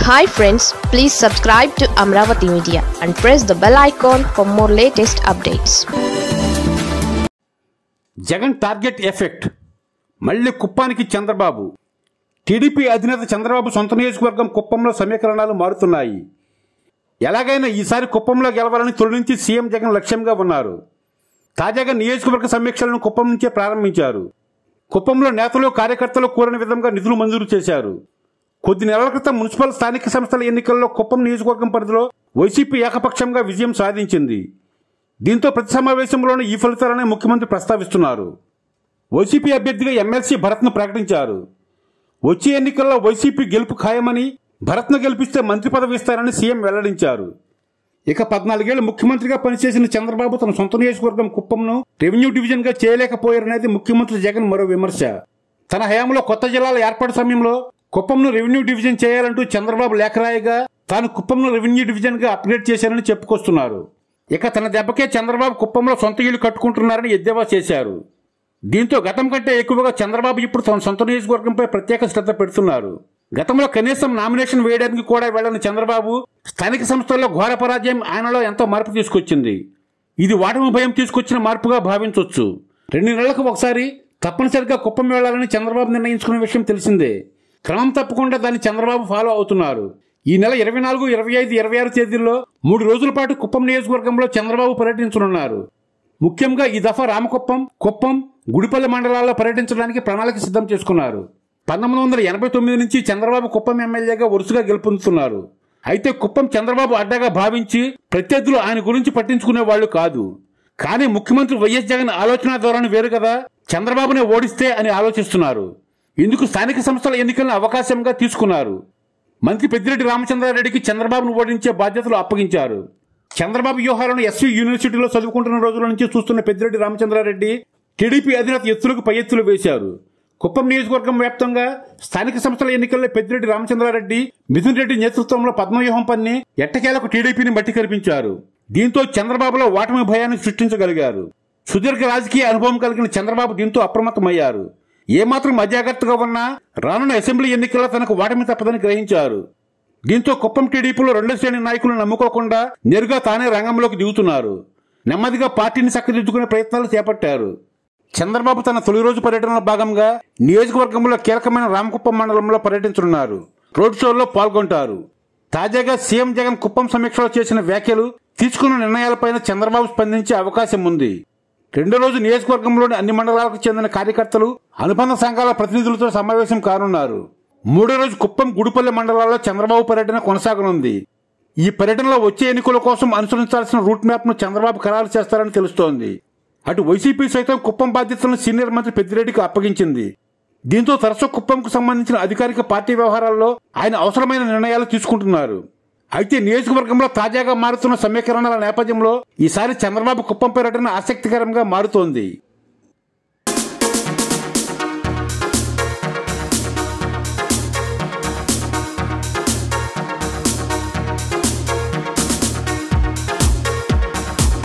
hi friends please subscribe to Amaravati media and press the bell icon for more latest updates Jagan target effect మళ్ళీ కుప్పానికి Chandrababu TDP అధినేత చంద్రబాబు సొంత నియోజకవర్గం కుప్పంలో సమీకరణాలు మారుతున్నాయి ఎలాగైనా ఈసారి కుప్పంలో గెలవాలని తొలి నుంచి సీఎం జగన్ లక్ష్యంగా ఉన్నారు తాజాగా నియోజకవర్గ సమీక్షలను కుప్పం నుంచే ప్రారంభించారు కుప్పంలో నేతలు కార్యకర్తలు కోరిన విధంగా నిధులు మంజూరు చేశారు కొద్ది నెలల క్రితం మున్సిపల్ స్థానిక సంస్థల ఎన్నికల్లో కుప్పం నియోజకవర్గం పరిధిలో వైసీపీ ఏకపక్షంగా విజయం సాధించింది దీంతో ప్రతి సమావేశంలోనూ ఈ ఫలితాలనే ముఖ్యమంత్రి ప్రస్తావిస్తున్నారు వైసీపీ అభ్యర్థిగా ఎమ్మెల్సీ భరత్ను ప్రకటించారు వచ్చే ఎన్నికల్లో వైసీపీ గెలుపు ఖాయమని భరత్ను గెలిపిస్తే మంత్రి పదవి ఇస్తారని సీఎం వెల్లడించారు ఇక పద్నాలుగేళ్లు ముఖ్యమంత్రిగా పనిచేసిన చంద్రబాబు తన సొంత నియోజకవర్గం కుప్పంను రెవెన్యూ డివిజన్ గా చేయలేకపోయారనేది ముఖ్యమంత్రి జగన్ మరో విమర్శ తన హయాంలో కొత్త జిల్లాల ఏర్పాటు సమయంలో కుప్పంను రెవెన్యూ డివిజన్ చేయాలంటూ చంద్రబాబు లేఖ రాయగా తాను కుప్పంను రెవెన్యూ డివిజన్ గా అప్గ్రేడ్ చేశారని చెప్పుకొస్తున్నారు ఇక తన దెబ్బకే చంద్రబాబు కుప్పంలో సొంత ఇల్లు కట్టుకుంటున్నారని ఎద్దేవా చేశారు దీంతో గతం కంటే ఎక్కువగా చంద్రబాబు ఇప్పుడు తన సొంత నియోజకవర్గంపై ప్రత్యేక శ్రద్ధ పెడుతున్నారు గతంలో కనీసం నామినేషన్ వేయడానికి కూడా వెళ్లని చంద్రబాబు స్థానిక సంస్థల్లో ఘోర పరాజయం ఆయనలో ఎంతో మార్పు తీసుకొచ్చింది ఇది వాటమి భయం తీసుకొచ్చిన మార్పుగా భావించవచ్చు రెండు నెలలకు ఒకసారి తప్పనిసరిగా కుప్పం వెళ్లాలని చంద్రబాబు నిర్ణయించుకున్న విషయం తెలిసిందే క్రమం తప్పకుండా దాన్ని చంద్రబాబు ఫాలో అవుతున్నారు ఈ నెల ఇరవై నాలుగు ఇరవై ఐదు ఇరవై ఆరు తేదీల్లో మూడు రోజుల పాటు కుప్పం నియోజకవర్గంలో చంద్రబాబు పర్యటించనున్నారు ముఖ్యంగా ఈ దఫా రామకుప్పం కుప్పం గుడిపల్లి మండలాల్లో పర్యటించడానికి ప్రణాళిక సిద్ధం చేసుకున్నారు పంతొమ్మిది వందల ఎనభై తొమ్మిది నుంచి చంద్రబాబు కుప్పం ఎమ్మెల్యేగా వరుసగా గెలుపొందుతున్నారు అయితే కుప్పం చంద్రబాబు అడ్డగా భావించి ప్రత్యర్థులు ఆయన గురించి పట్టించుకునే వాళ్ళు కాదు కానీ ముఖ్యమంత్రి వైఎస్ జగన్ ఆలోచన ధోరణి వేరు కదా చంద్రబాబునే ఓడిస్తే అని ఆలోచిస్తున్నారు ఇందుకు స్థానిక సంస్థల ఎన్నికలను అవకాశంగా తీసుకున్నారు మంత్రి పెద్దిరెడ్డి రామచంద్రారెడ్డికి చంద్రబాబును ఓడించే బాధ్యతలు అప్పగించారు చంద్రబాబు వ్యూహాలను ఎస్వి యూనివర్సిటీలో చదువుకుంటున్న రోజుల నుంచి చూస్తున్న పెద్దిరెడ్డి రామచంద్రారెడ్డి టీడీపీ అధినేత ఎత్తులకు పై ఎత్తులు వేశారు కుప్పం నియోజకవర్గం వ్యాప్తంగా స్థానిక సంస్థల ఎన్నికల్లో పెద్దిరెడ్డి రామచంద్రారెడ్డి మిథున్ రెడ్డి నేతృత్వంలో పద్మవ్యూహం పన్ని ఎట్టకేలకు టీడీపీని మట్టి కల్పించారు దీంతో చంద్రబాబులో ఓటమి భయాన్ని సృష్టించగలిగారు సుదీర్ఘ రాజకీయ అనుభవం కలిగిన చంద్రబాబు దీంతో అప్రమత్తమయ్యారు ఏమాత్రం అజాగ్రత్తగా ఉన్నా రానున్న అసెంబ్లీ ఎన్నికల్లో తనకు ఓటమి తప్పదని గ్రహించారు దీంతో కుప్పం టీడీపీలో రెండో శ్రేణి నాయకులను నమ్ముకోకుండా నేరుగా తానే రంగంలోకి దిగుతున్నారు నెమ్మదిగా పార్టీని చక్కదిద్దుకునే ప్రయత్నాలు చేపట్టారు చంద్రబాబు తన తొలి రోజు పర్యటనలో భాగంగా నియోజకవర్గంలో కీలకమైన రామకుప్పం మండలంలో పర్యటించనున్నారు రోడ్ షోల్లో పాల్గొంటారు తాజాగా సీఎం జగన్ కుప్పం సమీక్షలో చేసిన వ్యాఖ్యలు తీసుకున్న నిర్ణయాలపైన చంద్రబాబు స్పందించే అవకాశం ఉంది రెండో రోజు నియోజకవర్గంలోని అన్ని మండలాలకు చెందిన కార్యకర్తలు అనుబంధ సంఘాల ప్రతినిధులతో సమావేశం కానున్నారు మూడో రోజు కుప్పం గుడిపల్లి మండలాల్లో చంద్రబాబు పర్యటన కొనసాగనుంది ఈ పర్యటనలో వచ్చే ఎన్నికల కోసం అనుసరించాల్సిన రూట్ మ్యాప్ ను చంద్రబాబు ఖరారు చేస్తారని తెలుస్తోంది అటు వైసీపీ సైతం కుప్పం బాధ్యతలను సీనియర్ మంత్రి పెద్దిరెడ్డికి అప్పగించింది దీంతో తరచూ కుప్పంకు సంబంధించిన అధికారిక పార్టీ వ్యవహారాల్లో ఆయన అవసరమైన నిర్ణయాలు తీసుకుంటున్నారు అయితే నియోజకవర్గంలో తాజాగా మారుతున్న సమీకరణల నేపథ్యంలో ఈసారి చంద్రబాబు కుప్పం పర్యటన ఆసక్తికరంగా మారుతోంది